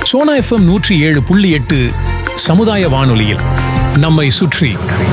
Sona FM நூற்றி ஏழு புள்ளி எட்டு சமுதாய வானொலியில் நம்மை சுற்றி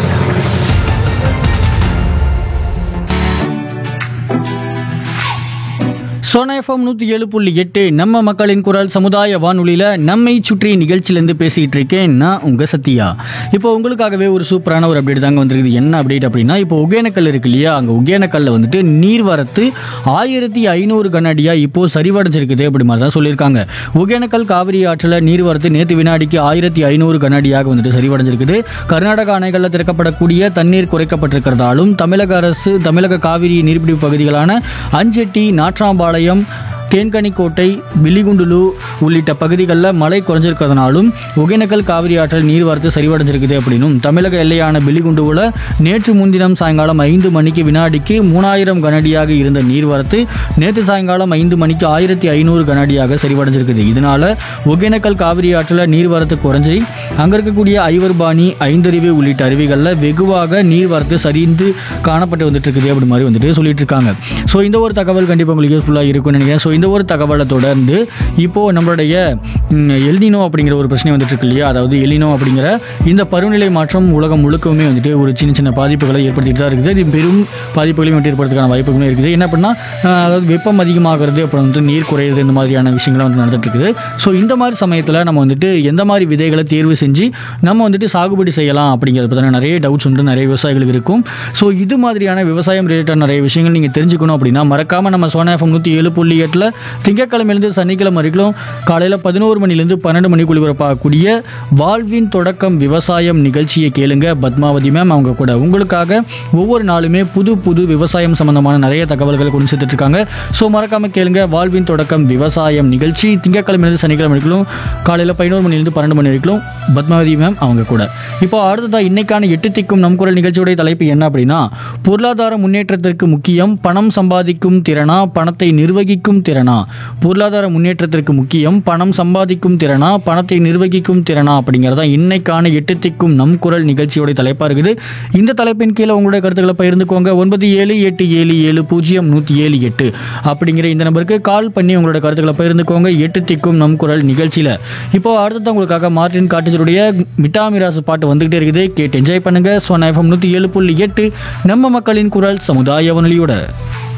சோனா எஃப்எம் நூற்றி ஏழு புள்ளி எட்டு நம்ம மக்களின் குரல் சமுதாய வானொலியில் நம்மை சுற்றி நிகழ்ச்சியிலேருந்து பேசிகிட்டு இருக்கேன் நான் உங்கள் சத்யா இப்போ உங்களுக்காகவே ஒரு சூப்பரான ஒரு அப்டேட் தாங்க வந்திருக்குது என்ன அப்டேட் அப்படின்னா இப்போ ஒகேனக்கல் இருக்கு இல்லையா அங்கே ஒகேனக்கல்ல வந்துட்டு நீர்வரத்து ஆயிரத்தி ஐநூறு கனஅடியாக இப்போ சரிவடைஞ்சிருக்குது அப்படி மாதிரி தான் சொல்லியிருக்காங்க ஒகேனக்கல் காவிரி ஆற்றில் நீர்வரத்து நேற்று வினாடிக்கு ஆயிரத்தி ஐநூறு கனஅடியாக வந்துட்டு சரிவடைஞ்சிருக்குது கர்நாடக அணைகளில் திறக்கப்படக்கூடிய தண்ணீர் குறைக்கப்பட்டிருக்கிறதாலும் தமிழக அரசு தமிழக காவிரி நீர்பிடிப்பு பகுதிகளான அஞ்செட்டி நாற்றாம்பாளையம் தேன்கனிக்கோட்டை பில்லிகுண்டுலு உள்ளிட்ட பகுதிகளில் மழை குறைஞ்சிருக்கிறதுனாலும் ஒகேனக்கல் காவிரி ஆற்றில் நீர்வரத்து சரிவடைஞ்சிருக்குது அப்படின்னும் தமிழக எல்லையான பில்லிகுண்டுவில் நேற்று முன்தினம் சாயங்காலம் ஐந்து மணிக்கு வினாடிக்கு மூணாயிரம் கனஅடியாக இருந்த நீர்வரத்து நேற்று சாயங்காலம் ஐந்து மணிக்கு ஆயிரத்தி ஐநூறு கனஅடியாக சரிவடைஞ்சிருக்குது இதனால ஒகேனக்கல் காவிரி ஆற்றில் நீர்வரத்து குறைஞ்சி அங்கே இருக்கக்கூடிய ஐவர்பாணி ஐந்தருவி உள்ளிட்ட அருவிகளில் வெகுவாக நீர்வரத்து சரிந்து காணப்பட்டு வந்துட்டு இருக்குது அப்படி மாதிரி வந்துட்டு சொல்லிட்டு இருக்காங்க ஸோ இந்த ஒரு தகவல் கண்டிப்பாக உங்களுக்கு யூஸ்ஃபுல்லாக இருக்கும்னு நினைக்கிறேன் ஸோ இந்த ஒரு தகவலை தொடர்ந்து இப்போது நம்மளுடைய ம், எல்னினோ அப்படிங்கிற ஒரு பிரச்சனை வந்துட்டு இருக்கு இல்லையா அதாவது எல்னினோ அப்படிங்கிற இந்த பருவநிலை மாற்றம் உலகம் முழுக்கவுமே வந்துட்டு ஒரு சின்ன சின்ன பாதிப்புகளை ஏற்படுத்திட்டு தான் இருக்குது இது பெரும் பாதிப்புகளையும் வந்துட்டு ஏற்படுறதுக்கான வாய்ப்புகளும் இருக்குது என்ன பண்ணா அதாவது வெப்பம் அதிகமாகிறது அப்புறம் வந்து நீர் குறையிறது இந்த மாதிரியான விஷயங்கள்லாம் வந்து நடந்துட்டு இருக்குது ஸோ இந்த மாதிரி சமயத்தில் நம்ம வந்துட்டு எந்த மாதிரி விதைகளை தேர்வு செஞ்சு நம்ம வந்துட்டு சாகுபடி செய்யலாம் அப்படிங்கிறத பற்றின நிறைய டவுட்ஸ் வந்து நிறைய விவசாயிகளுக்கு இருக்கும் ஸோ இது மாதிரியான விவசாயம் ரிலேட்டட் நிறைய விஷயங்கள் நீங்கள் தெரிஞ்சுக்கணும் அப்படின்னா மறக்காமல் நம்ம சோனா எஃப்எம் நூற்றி ஏழு புள்ளி எட்டில் திங்கக்கிழமையிலேருந்து சனிக்கிழமை வரைக்கும் காலையில் பதினோரு மணிலேருந்து பன்னெண்டு மணிக்கு ஒளிபரப்பாகக்கூடிய வாழ்வின் தொடக்கம் விவசாயம் நிகழ்ச்சியை கேளுங்க பத்மாவதி மேம் அவங்க கூட உங்களுக்காக ஒவ்வொரு நாளுமே புது புது விவசாயம் சம்பந்தமான நிறைய தகவல்களை கொண்டு சேர்த்துட்டு இருக்காங்க ஸோ மறக்காம கேளுங்க வாழ்வின் தொடக்கம் விவசாயம் நிகழ்ச்சி திங்கக்கிழமையிலிருந்து சனிக்கிழமை வரைக்கும் காலையில் பதினோரு மணிலேருந்து பன்னெண்டு மணி வரைக்கும் பத்மாவதி மேம் அவங்க கூட இப்போ அடுத்ததா இன்னைக்கான எட்டு திக்கும் நம் குரல் நிகழ்ச்சியுடைய தலைப்பு என்ன அப்படின்னா பொருளாதார முன்னேற்றத்திற்கு முக்கியம் பணம் சம்பாதிக்கும் திறனா பணத்தை நிர்வகிக்கும் திறனா பொருளாதார முன்னேற்றத்திற்கு முக்கியம் பணம் சம்பாதிக்கும் திறனா பணத்தை நிர்வகிக்கும் திறனா அப்படிங்கிறதா இன்னைக்கான எட்டு திக்கும் நம் குரல் நிகழ்ச்சியோட தலைப்பா இருக்குது இந்த தலைப்பின் கீழே உங்களுடைய கருத்துக்களை பகிர்ந்துக்கோங்க ஒன்பது ஏழு எட்டு ஏழு ஏழு பூஜ்ஜியம் நூற்றி ஏழு எட்டு அப்படிங்கிற இந்த நம்பருக்கு கால் பண்ணி உங்களோட கருத்துக்களை பகிர்ந்துக்கோங்க எட்டு திக்கும் நம் குரல் நிகழ்ச்சியில் இப்போ அடுத்தது உங்களுக்காக மார்டின் காட்டுஜருடைய மிட்டா மிராசு பாட்டு வந்துகிட்டே இருக்குது கேட்டு என்ஜாய் பண்ணுங்க சோனா எஃப்எம் நூற்றி ஏழு புள்ளி எட்டு நம்ம மக்களின் குரல் சமுதாய வானொலியோட